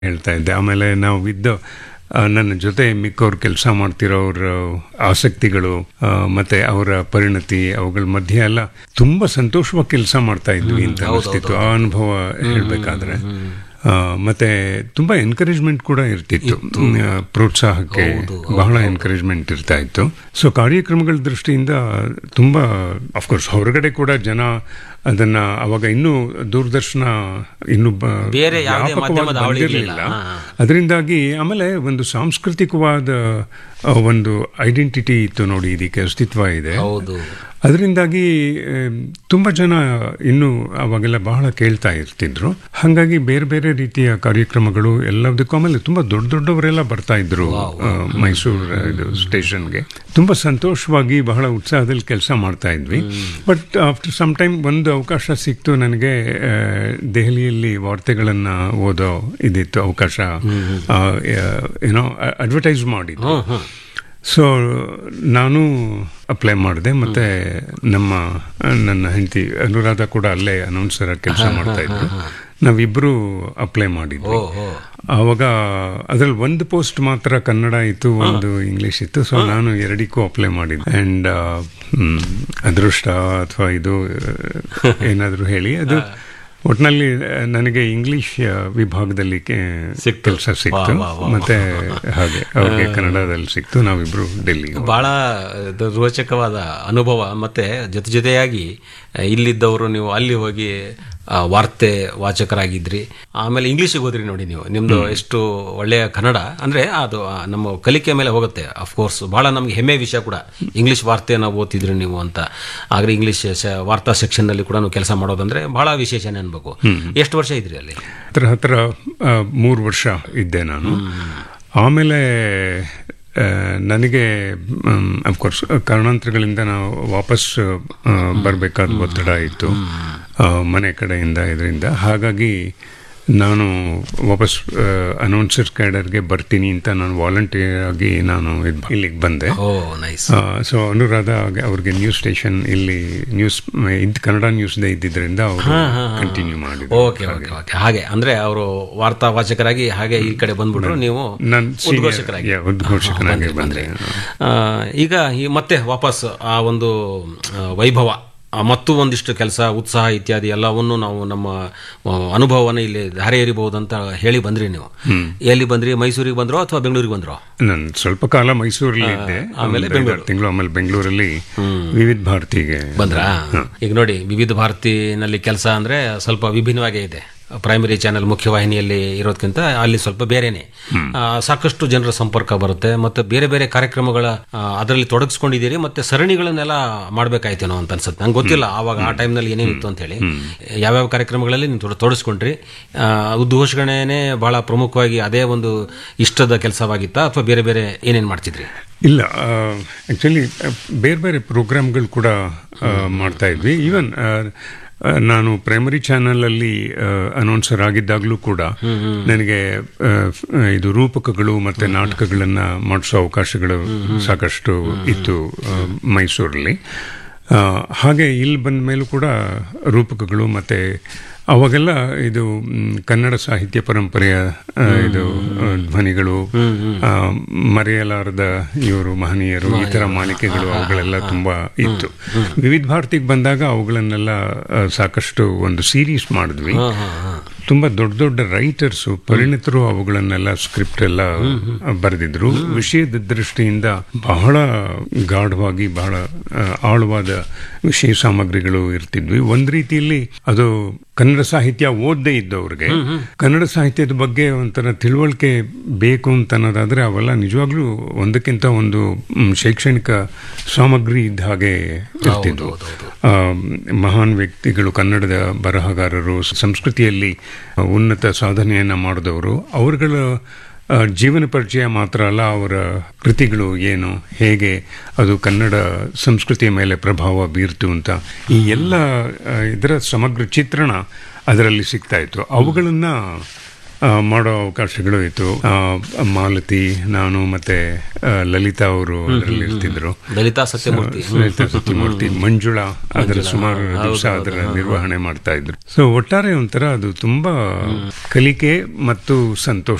ಹೇಳ್ತಾ ಇದ್ದೆ ಆಮೇಲೆ ನಾವು ಇದ್ದು ಆ, ನನ್ನ ಜೊತೆ ಮಿಕ್ಕವ್ರು ಕೆಲಸ ಮಾಡ್ತಿರೋರ ಆಸಕ್ತಿಗಳು ಆ, ಮತ್ತೆ ಅವರ ಪರಿಣತಿ ಅವುಗಳ ಮಧ್ಯೆ ಎಲ್ಲ ತುಂಬಾ ಸಂತೋಷವಾಗಿ ಕೆಲಸ ಮಾಡ್ತಾ ಇದ್ವಿ ಅಂತ ಅನಿಸ್ತಿತ್ತು ಆ ಅನುಭವ ಹೇಳ್ಬೇಕಾದ್ರೆ ಆ, ಮತ್ತೆ ತುಂಬಾ ಎನ್ಕರೇಜ್ಮೆಂಟ್ ಕೂಡ ಇರ್ತಿತ್ತು ಆ, ಪ್ರೋತ್ಸಾಹಕ್ಕೆ ಬಹಳ ಎನ್ಕರೇಜ್ಮೆಂಟ್ ಇರ್ತಾ ಇತ್ತು ಸೊ ಕಾರ್ಯಕ್ರಮಗಳ ದೃಷ್ಟಿಯಿಂದ ತುಂಬಾ ಅಫ್ಕೋರ್ಸ್ ಹೊರಗಡೆ ಕೂಡ ಜನ ಅದನ್ನ ಅವಾಗ ಇನ್ನೂ ದೂರದರ್ಶನ ಇನ್ನು ಬ- ಬೇರೆ ಯಾವುದೇ ವ್ಯಾಪಕವಾಗಿ ಮಾಧ್ಯಮದ ಹಾವಳಿ ಬಂದಿರ್ಲಿಲ್ಲ. ಇರ್ಲಿಲ್ಲ. ಹಾ, ಅದರಿಂದಾಗಿ ಆಮೇಲೆ ಒಂದು ಸಾಂಸ್ಕೃತಿಕವಾದ ಆ, ಒಂದು ಐಡೆಂಟಿಟಿ ಇತ್ತು ನೋಡಿ ಇದಕ್ಕೆ ಅಸ್ತಿತ್ವ ಇದೆ ಹೌದು ಅದರಿಂದಾಗಿ ಆಮ್, ತುಂಬಾ ಜನ ಇನ್ನು ಅವಾಗೆಲ್ಲ ಬಹಳ ಕೇಳ್ತಾ ಇರ್ತಿದ್ರು ಹಾಗಾಗಿ ಬೇರೆ ಬೇರೆ ರೀತಿಯ ಕಾರ್ಯಕ್ರಮಗಳು ಎಲ್ಲದಕ್ಕೂ ಆಮೇಲೆ ತುಂಬಾ ದೊಡ್ಡ ದೊಡ್ಡವರೆಲ್ಲ ಬರ್ತಾ ಇದ್ರು ಮೈಸೂರು ಇದು ಸ್ಟೇಷನ್ಗೆ ತುಂಬಾ ಸಂತೋಷವಾಗಿ ಬಹಳ ಉತ್ಸಾಹದಲ್ಲಿ ಕೆಲಸ ಮಾಡ್ತಾ ಇದ್ವಿ ಬಟ್ ಆಫ್ಟರ್ ಸಮ್ ಟೈಮ್ ಒಂದು ಅವಕಾಶ ಸಿಕ್ತು ನನಗೆ ಆ, ದೆಹಲಿಯಲ್ಲಿ ವಾರ್ತೆಗಳನ್ನ ಓದೋ ಇದಿತ್ತು ಅವಕಾಶ ಆ, ಏನೋ ಅಡ್ವರ್ಟೈಸ್ ಮಾಡಿದ್ದು ಸೊ ನಾನು ಅಪ್ಲೈ ಮಾಡಿದೆ ಮತ್ತೆ ನಮ್ಮ ನನ್ನ ಹೆಂಡತಿ ಅನುರಾಧ ಕೂಡ ಅಲ್ಲೇ ಅನೌನ್ಸರ್ ಕೆಲಸ ಮಾಡ್ತಾ ಇದ್ರು ನಾವಿಬ್ರು ಅಪ್ಲೈ ಮಾಡಿದ್ವಿ ಆವಾಗ ಅದ್ರಲ್ಲಿ ಒಂದು ಪೋಸ್ಟ್ ಮಾತ್ರ ಕನ್ನಡ ಇತ್ತು ಒಂದು ಇಂಗ್ಲಿಷ್ ಇತ್ತು ಸೊ ನಾನು ಎರಡಕ್ಕೂ ಅಪ್ಲೈ ಮಾಡಿದ್ದೆ ಅಂಡ್ ಅದೃಷ್ಟ ಅಥವಾ ಇದು ಏನಾದರೂ ಹೇಳಿ ಅದು ಒಟ್ಟಿನಲ್ಲಿ ನನಗೆ ಇಂಗ್ಲಿಷ್ ವಿಭಾಗದಲ್ಲಿ ಕೆಲಸ ಸಿಕ್ತು ಮತ್ತೆ ಹಾಗೆ ಅವ್ರಿಗೆ ಕನ್ನಡದಲ್ಲಿ ಸಿಕ್ತು ನಾವಿಬ್ರು ಡೆಲ್ಲಿ ಬಹಳ ಇದು ರೋಚಕವಾದ ಅನುಭವ ಮತ್ತೆ ಜೊತೆ ಜೊತೆಯಾಗಿ ಆ, ಇಲ್ಲಿದ್ದವರು ನೀವು ಅಲ್ಲಿ ಹೋಗಿ ಆ, ವಾರ್ತೆ ವಾಚಕರಾಗಿದ್ರಿ ಆಮೇಲೆ ಇಂಗ್ಲಿಷಿಗೆ ಹೋದ್ರಿ ನೋಡಿ ನೀವು ನಿಮ್ದು ಎಷ್ಟು ಒಳ್ಳೆಯ ಕನ್ನಡ ಅಂದ್ರೆ ಅದು ಆ, ನಮ್ಮ ಕಲಿಕೆ ಮೇಲೆ ಹೋಗುತ್ತೆ ಅಫ್ಕೋರ್ಸ್ ಬಹಳ ನಮ್ಗೆ ಹೆಮ್ಮೆ ವಿಷಯ ಕೂಡ ಇಂಗ್ಲಿಷ್ ವಾರ್ತೆಯನ್ನು ಓದ್ತಿದ್ರಿ ನೀವು ಅಂತ ಆದ್ರೆ ಇಂಗ್ಲಿಷ್ ಶ- ವಾರ್ತಾ ಸೆಕ್ಷನ್ ನಲ್ಲಿ ಕೂಡ ನೀವು ಕೆಲಸ ಮಾಡೋದಂದ್ರೆ ಬಹಳ ವಿಶೇಷನೇ ಅನ್ಬೇಕು ಎಷ್ಟು ವರ್ಷ ಇದ್ರಿ ಅಲ್ಲಿ ಹತ್ರ ಹತ್ರ ಮೂರು ವರ್ಷ ಇದ್ದೆ ನಾನು ಆಮೇಲೆ ಆ, ನನಗೆ ಅಫ್ಕೋರ್ಸ್ ಕಾರಣಾಂತರಗಳಿಂದ ನಾವು ವಾಪಸ್ ಬರಬೇಕಾದ ಒತ್ತಡ ಇತ್ತು ಆ, ಮನೆ ಕಡೆಯಿಂದ ಇದರಿಂದ ಹಾಗಾಗಿ ನಾನು ವಾಪಸ್ ಅನೌನ್ಸರ್ ಕ್ಯಾಡರ್ಗೆ ಬರ್ತೀನಿ ಅಂತ ನಾನು ವಾಲಂಟಿಯರ್ ಆಗಿ ನಾನು ಇದ್- ಇಲ್ಲಿಗೆ ಬಂದೆ ಓ ನೈಸ್ ಸೊ ಅನುರಾಧ ಆಗ- ಅವ್ರಿಗೆ ನ್ಯೂಸ್ ಸ್ಟೇಷನ್ ಇಲ್ಲಿ ನ್ಯೂಸ್ ಇದ್ ಕನ್ನಡ ನ್ಯೂಸ್ದೇ ಇದ್ದಿದ್ರಿಂದ ಅವರು ಕಂಟಿನ್ಯೂ ಮಾಡಿದ್ರು ಓಕೆ ಓಕೆ ಓಕೆ ಹಾಗೆ ಅಂದ್ರೆ ಅವರು ವಾರ್ತಾ ವಾಚಕರಾಗಿ ಹಾಗೆ ಈ ಕಡೆ ಬಂದ್ಬಿಟ್ರು ನೀವು ನಾನು ಉದ್ಘೋಷಕರಾಗಿ senior- yeah, ಉದ್ಘೋಷಕನಾಗಿ ಬಂದೆ ಆ, ಈಗ ಈ ಮತ್ತೆ ವಾಪಸ್ ಆ ಒಂದು ಆ, ವೈಭವ ಆ, ಮತ್ತು ಒಂದಿಷ್ಟು ಕೆಲಸ ಉತ್ಸಾಹ ಇತ್ಯಾದಿ ಎಲ್ಲವನ್ನು ನಾವು ನಮ್ಮ ಆ, ಅನುಭವವನ್ನು ಇಲ್ಲಿ ಧಾರೆ ಎರಿಬಹುದು ಅಂತ ಹೇಳಿ ಬಂದ್ರಿ ನೀವು ಎಲ್ಲಿ ಬಂದ್ರಿ ಮೈಸೂರಿಗೆ ಬಂದ್ರೋ ಅಥವಾ ಬೆಂಗಳೂರಿಗೆ ಬಂದ್ರೋ ನಾನು ಸ್ವಲ್ಪ ಕಾಲ ಮೈಸೂರಲ್ಲಿ ಇದ್ದೆ ಆಮೇಲೆ ತಿಂಗಳು ಆಮೇಲೆ ಬೆಂಗಳೂರಲ್ಲಿ ವಿವಿಧ ಭಾರತಿಗೆ ಬಂದ್ರಾ ಈಗ ನೋಡಿ ವಿವಿಧ ಭಾರತಿನಲ್ಲಿ ಕೆಲಸ ಅಂದ್ರೆ ಸ್ವಲ್ಪ ವಿಭಿನ್ನವಾಗೇ ಇದೆ ಪ್ರೈಮರಿ ಚಾನೆಲ್ ಮುಖ್ಯವಾಹಿನಿಯಲ್ಲಿ ಇರೋದಕ್ಕಿಂತ ಅಲ್ಲಿ ಸ್ವಲ್ಪ ಬೇರೆನೆ ಆ, ಸಾಕಷ್ಟು ಜನರ ಸಂಪರ್ಕ ಬರುತ್ತೆ ಮತ್ತೆ ಬೇರೆ ಬೇರೆ ಕಾರ್ಯಕ್ರಮಗಳ ಅದರಲ್ಲಿ ತೊಡಗಿಸ್ಕೊಂಡಿದ್ದೀರಿ ಮತ್ತೆ ಸರಣಿಗಳನ್ನೆಲ್ಲ ಮಾಡ್ಬೇಕಾಯ್ತೇನೋ ಅಂತ ಅನ್ಸುತ್ತೆ ನಂಗೆ ಗೊತ್ತಿಲ್ಲ ಆವಾಗ ಆ ಟೈಮ್ನಲ್ಲಿ ಏನೇನಿತ್ತು ಅಂತ ಹೇಳಿ ಯಾವ್ಯಾವ ಕಾರ್ಯಕ್ರಮಗಳಲ್ಲಿ ನೀವು ತೊಡ- ತೊಡಗಿಸ್ಕೊಂಡ್ರಿ ಆ, ಉದ್ಘೋಷಣೆನೇ ಬಹಳ ಪ್ರಮುಖವಾಗಿ ಅದೇ ಒಂದು ಇಷ್ಟದ ಕೆಲಸವಾಗಿತ್ತಾ ಅಥವಾ ಬೇರೆ ಬೇರೆ ಏನೇನ್ ಮಾಡ್ತಿದ್ರಿ ಇಲ್ಲ ಆಕ್ಚುಲಿ ಬೇರೆ ಬೇರೆ ಪ್ರೋಗ್ರಾಮ್ಗಳು ಕೂಡ ಆ, ಮಾಡ್ತಾ ಇದ್ವಿ ಈವನ್ ನಾನು ಪ್ರೈಮರಿ ಚಾನಲಲ್ಲಿ ಅನೌನ್ಸರ್ ಆಗಿದ್ದಾಗಲೂ ಕೂಡ ನನಗೆ ಆ, ಇದು ರೂಪಕಗಳು ಮತ್ತೆ ನಾಟಕಗಳನ್ನ ಮಾಡಿಸೋ ಅವಕಾಶಗಳು ಸಾಕಷ್ಟು ಇತ್ತು ಆ, ಮೈಸೂರಲ್ಲಿ ಆ, ಹಾಗೆ ಇಲ್ಲಿ ಬಂದ ಮೇಲೂ ಕೂಡ ರೂಪಕಗಳು ಮತ್ತೆ ಅವಾಗೆಲ್ಲ ಇದು ಮ್, ಕನ್ನಡ ಸಾಹಿತ್ಯ ಪರಂಪರೆಯ ಆ, ಇದು ಆ, ಧ್ವನಿಗಳು ಆ, ಮರೆಯಲಾರದ ಇವರು ಮಹನೀಯರು ಈ ತರ ಮಾಲಿಕೆಗಳು ಅವುಗಳೆಲ್ಲ ತುಂಬಾ ಇತ್ತು ವಿವಿಧ ಭಾರತಿಗೆ ಬಂದಾಗ ಅವುಗಳನ್ನೆಲ್ಲ ಆ, ಸಾಕಷ್ಟು ಒಂದು ಸೀರೀಸ್ ಮಾಡಿದ್ವಿ ತುಂಬಾ ದೊಡ್ಡ ದೊಡ್ಡ ರೈಟರ್ಸು ಪರಿಣಿತರು ಅವುಗಳನ್ನೆಲ್ಲ ಸ್ಕ್ರಿಪ್ಟ್ ಎಲ್ಲ ಬರೆದಿದ್ರು ವಿಷಯದ ದೃಷ್ಟಿಯಿಂದ ಬಹಳ ಗಾಢವಾಗಿ ಬಹಳ ಆ, ಆಳವಾದ ವಿಷಯ ಸಾಮಗ್ರಿಗಳು ಇರ್ತಿದ್ವಿ ಒಂದ್ ರೀತಿಯಲ್ಲಿ ಅದು ಕನ್ನಡ ಸಾಹಿತ್ಯ ಓದದೇ ಇದ್ದವ್ರಿಗೆ ಕನ್ನಡ ಸಾಹಿತ್ಯದ ಬಗ್ಗೆ ಒಂಥರ ತಿಳುವಳಿಕೆ ಬೇಕು ಅಂತ ಅನ್ನೋದಾದ್ರೆ ಅವೆಲ್ಲ ನಿಜವಾಗ್ಲೂ ಒಂದಕ್ಕಿಂತ ಒಂದು ಮ್, ಶೈಕ್ಷಣಿಕ ಸಾಮಗ್ರಿ ಇದ್ದ ಹಾಗೆ ಇರ್ತಿದ್ವು ಆ, ಮಹಾನ್ ವ್ಯಕ್ತಿಗಳು ಕನ್ನಡದ ಬರಹಗಾರರು ಸಂಸ್ಕೃತಿಯಲ್ಲಿ ಉನ್ನತ ಸಾಧನೆಯನ್ನ ಮಾಡಿದವರು ಅವರುಗಳ ಆ, ಜೀವನ ಪರಿಚಯ ಮಾತ್ರ ಅಲ್ಲ ಅವರ ಕೃತಿಗಳು ಏನು ಹೇಗೆ ಅದು ಕನ್ನಡ ಸಂಸ್ಕೃತಿಯ ಮೇಲೆ ಪ್ರಭಾವ ಬೀರ್ತು ಅಂತ ಈ ಎಲ್ಲ ಆ, ಇದರ ಸಮಗ್ರ ಚಿತ್ರಣ ಅದರಲ್ಲಿ ಸಿಗ್ತಾ ಇತ್ತು ಅವುಗಳನ್ನ ಆ, ಮಾಡೋ ಅವಕಾಶಗಳು ಇತ್ತು ಆ, ಮಾಲತಿ ನಾನು ಮತ್ತೆ ಆ, ಲಲಿತಾ ಅವರು ಅದರಲ್ಲಿ ಇರ್ತಿದ್ರು ಲಲಿತಾ ಸತ್ಯಮೂರ್ತಿ ಲಲಿತಾ ಸತ್ಯಮೂರ್ತಿ ಮಂಜುಳಾ ಅದರ ಸುಮಾರು ದಿವಸ ಅದರ ನಿರ್ವಹಣೆ ಮಾಡ್ತಾ ಇದ್ರು ಸೊ ಒಟ್ಟಾರೆ ಒಂಥರ ಅದು ತುಂಬಾ ಕಲಿಕೆ ಮತ್ತು ಸಂತೋಷ